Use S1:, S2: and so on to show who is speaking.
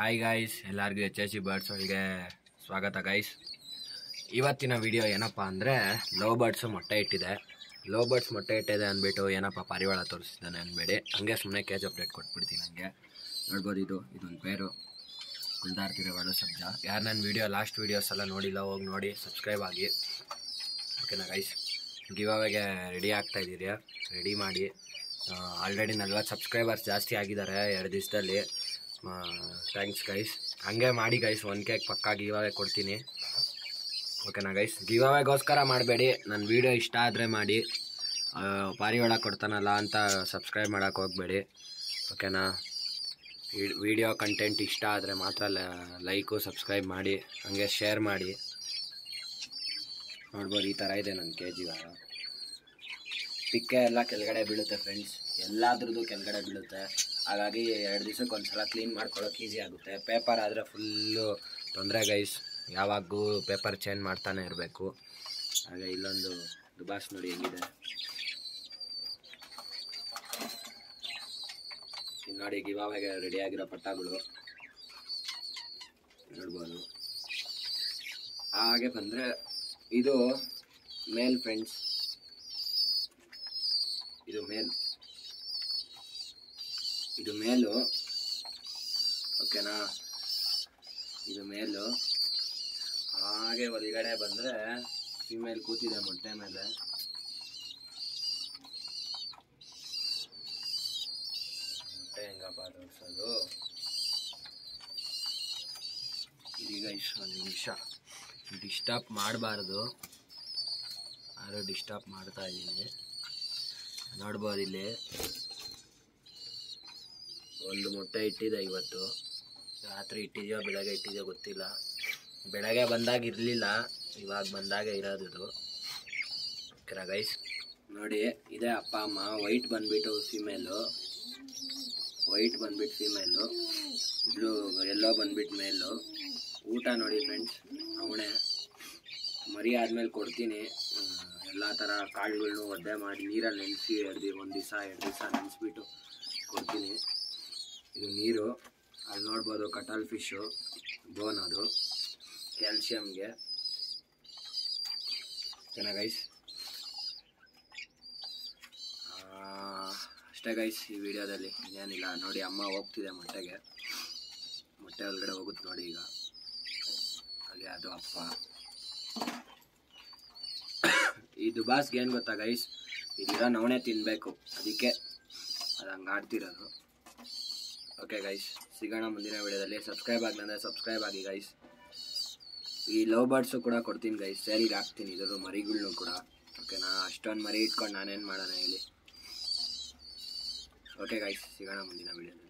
S1: hi guys ಎಲ್ಲರಿಗೂ H S C birds ಒಳಗೆ ಸ್ವಾಗತ ಗೈಸ್ ಇವತ್ತಿನ ವಿಡಿಯೋ ಏನಪ್ಪ ಅಂದರೆ ಲೋ ಬರ್ಡ್ಸು ಮೊಟ್ಟೆ ಇಟ್ಟಿದೆ ಲೋ ಬರ್ಡ್ಸ್ ಮೊಟ್ಟೆ ಇಟ್ಟಿದೆ ಅಂದ್ಬಿಟ್ಟು ಏನಪ್ಪ ಪಾರಿವಾಳ ತೋರಿಸಿದ್ದಾನೆ ಅನ್ಬೇಡಿ ಹಂಗೆ ಸುಮ್ಮನೆ ಕೇಜ್ ಅಪ್ಡೇಟ್ ಕೊಟ್ಬಿಡ್ತೀನಿ ನನಗೆ ನೋಡ್ಬೋದು ಇದು ಇದೊಂದು ಪೇರು ಕುಲ್ದಾರ್ತಿರೋ ಒಳ್ಳೆ ಸಬ್ಜ ಯಾರು ನನ್ನ ವಿಡಿಯೋ ಲಾಸ್ಟ್ ವೀಡಿಯೋಸ್ ಎಲ್ಲ ನೋಡಿಲ್ಲ ಹೋಗಿ ನೋಡಿ ಸಬ್ಸ್ಕ್ರೈಬ್ ಆಗಿ ಓಕೆನಾ ಗೈಸ್ ಗಿವ್ ಅವೇಗೆ ರೆಡಿ ಆಗ್ತಾ ಇದ್ದೀರಿ ರೆಡಿ ಮಾಡಿ ಆಲ್ರೆಡಿ ನಲ್ವತ್ತು ಸಬ್ಸ್ಕ್ರೈಬರ್ಸ್ ಜಾಸ್ತಿ ಆಗಿದ್ದಾರೆ ಎರಡು ದಿವಸದಲ್ಲಿ ಥ್ಯಾಂಕ್ಸ್ ಗೈಸ್ ಹಂಗೆ ಮಾಡಿ ಗೈಸ್ ಒನ್ ಕೇಕ್ ಪಕ್ಕ ಗಿವ್ ಅವೇ ಕೊಡ್ತೀನಿ ಓಕೆನಾ ಗೈಸ್ ಗಿವ್ ಅವೇಗೋಸ್ಕರ ಮಾಡಬೇಡಿ ನನ್ನ ವೀಡಿಯೋ ಇಷ್ಟ ಆದರೆ ಮಾಡಿ ಆ, ಪಾರಿವಾಳ ಕೊಡ್ತಾನಲ್ಲ ಅಂತ ಸಬ್ಸ್ಕ್ರೈಬ್ ಮಾಡೋಕೆ ಹೋಗಬೇಡಿ ಓಕೆನಾ ವಿಡಿಯೋ ಕಂಟೆಂಟ್ ಇಷ್ಟ ಆದರೆ ಮಾತ್ರ ಲೈಕು ಸಬ್ಸ್ಕ್ರೈಬ್ ಮಾಡಿ ಹಂಗೆ ಶೇರ್ ಮಾಡಿ ನೋಡ್ಬೋದು ಈ ಥರ ಇದೆ ನನ್ನ ಕೆ ಜಿ ವಾರ ಪಿಕ್ಕೆ ಎಲ್ಲ ಕೆಳಗಡೆ ಬೀಳುತ್ತೆ ಫ್ರೆಂಡ್ಸ್ ಎಲ್ಲಾದ್ರದ್ದು ಕೆಳಗಡೆ ಬೀಳುತ್ತೆ ಹಾಗಾಗಿ ಎರಡು ದಿವಸಕ್ಕೆ ಒಂದು ಸಲ ಕ್ಲೀನ್ ಮಾಡ್ಕೊಳ್ಳೋಕೆ ಈಸಿ ಆಗುತ್ತೆ ಪೇಪರ್ ಆದರೆ ಫುಲ್ಲು ತೊಂದರೆ ಗೈಸ್ ಯಾವಾಗೂ ಪೇಪರ್ ಚೇಂಜ್ ಮಾಡ್ತಾನೆ ಇರಬೇಕು ಹಾಗೆ ಇಲ್ಲೊಂದು ದುಬಾಸ್ ನೋಡಿ ಹೆಂಗಿದೆ ಇನ್ನು ನೋಡಿ ಗಿವಾಗೆ ರೆಡಿ ಆಗಿರೋ ಪಟ್ಟಾಗಳು ನೋಡ್ಬೋದು ಹಾಗೆ ಬಂದರೆ ಇದು ಮೇಲ್ ಫ್ರೆಂಡ್ಸ್ ಇದು ಮೇಲ್ ಇದು ಮೇಲು ಓಕೆನಾ ಇದು ಮೇಲು ಹಾಗೆ ಒಳಗಡೆ ಬಂದರೆ ಫಿಮೇಲ್ ಕೂತಿದೆ ಮೊಟ್ಟೆ ಮೇಲೆ ಮೊಟ್ಟೆ ಹೆಂಗಪ್ಪ ತೋರಿಸೋದು ಇದೀಗ ಇಷ್ಟು ಒಂದು ನಿಮಿಷ ಡಿಸ್ಟರ್ಬ್ ಮಾಡಬಾರ್ದು ಯಾರು ಡಿಸ್ಟರ್ಬ್ ಮಾಡ್ತಾ ಇದ್ದೀನಿ ನೋಡ್ಬೋದು ಇಲ್ಲಿ ಒಂದು ಮೊಟ್ಟೆ ಇಟ್ಟಿದೆ ಇವತ್ತು ರಾತ್ರಿ ಇಟ್ಟಿದೆಯೋ ಬೆಳಗ್ಗೆ ಇಟ್ಟಿದೆಯೋ ಗೊತ್ತಿಲ್ಲ ಬೆಳಗ್ಗೆ ಬಂದಾಗ ಇರಲಿಲ್ಲ ಇವಾಗ ಬಂದಾಗ ಇರೋದು ಓಕೆನಾ ಗೈಸ್ ನೋಡಿ ಇದೇ ಅಪ್ಪ ಅಮ್ಮ ವೈಟ್ ಬಂದ್ಬಿಟ್ಟು ಫಿಮೇಲು ವೈಟ್ ಬಂದ್ಬಿಟ್ಟು ಫಿಮೇಲು ಬ್ಲೂ ಎಲ್ಲೋ ಬಂದ್ಬಿಟ್ಟು ಮೇಲು ಊಟ ನೋಡಿ ಫ್ರೆಂಡ್ಸ್ ಅವಣೆ ಮರಿ ಆದ್ಮೇಲೆ ಕೊಡ್ತೀನಿ ಎಲ್ಲ ಥರ ಕಾಳುಗಳ್ನು ಒದ್ದೆ ಮಾಡಿ ನೀರಲ್ಲಿ ನೆನೆಸಿ ಎರಡು ದಿ ಒಂದು ದಿವಸ ಎರಡು ದಿವಸ ನೆನೆಸ್ಬಿಟ್ಟು ಕೊಡ್ತೀನಿ ಇದು ನೀರು ಅಲ್ಲಿ ನೋಡ್ಬೋದು ಕಟಲ್ ಫಿಶು ಬೋನ್ ಅದು ಕ್ಯಾಲ್ಶಿಯಮ್ಗೆ ಓಕೆನಾ ಗೈಸ್ ಅಷ್ಟೇ ಗೈಸ್ ಈ ವಿಡಿಯೋದಲ್ಲಿ ಇನ್ನೇನಿಲ್ಲ ನೋಡಿ ಅಮ್ಮ ಹೋಗ್ತಿದೆ ಮೊಟ್ಟೆಗೆ ಮೊಟ್ಟೆ ಒಳಗಡೆ ಹೋಗುತ್ತೆ ನೋಡಿ ಈಗ ಹಾಗೆ ಅದು ಅಪ್ಪ ಈ ದುಬಾಸ್ಗೆ ಏನು ಗೊತ್ತಾ ಗೈಸ್ ಇದೀಗ ನವಣೆ ತಿನ್ನಬೇಕು ಅದಕ್ಕೆ ಅದು ಹಂಗೆ ಆಡ್ತಿರೋದು ಓಕೆ ಗೈಸ್ ಸಿಗೋಣ ಮುಂದಿನ ವಿಡಿಯೋದಲ್ಲಿ ಸಬ್ಸ್ಕ್ರೈಬ್ ಆಗಲಂದ್ರೆ ಸಬ್ಸ್ಕ್ರೈಬ್ ಆಗಿ ಗೈಸ್ ಈ ಲವ್ ಬರ್ಡ್ಸು ಕೂಡ ಕೊಡ್ತೀನಿ ಗೈಸ್ ಸೇಲ್ಗೆ ಹಾಕ್ತೀನಿ ಇದ್ರ ಮರಿಗಳ್ನು ಕೂಡ ಓಕೆನಾ ಅಷ್ಟೊಂದು ಮರಿ ಇಟ್ಕೊಂಡು ನಾನೇನು ಮಾಡೋಣ ಹೇಳಿ ಓಕೆ ಗೈಸ್ ಸಿಗೋಣ ಮುಂದಿನ ವಿಡಿಯೋದಲ್ಲಿ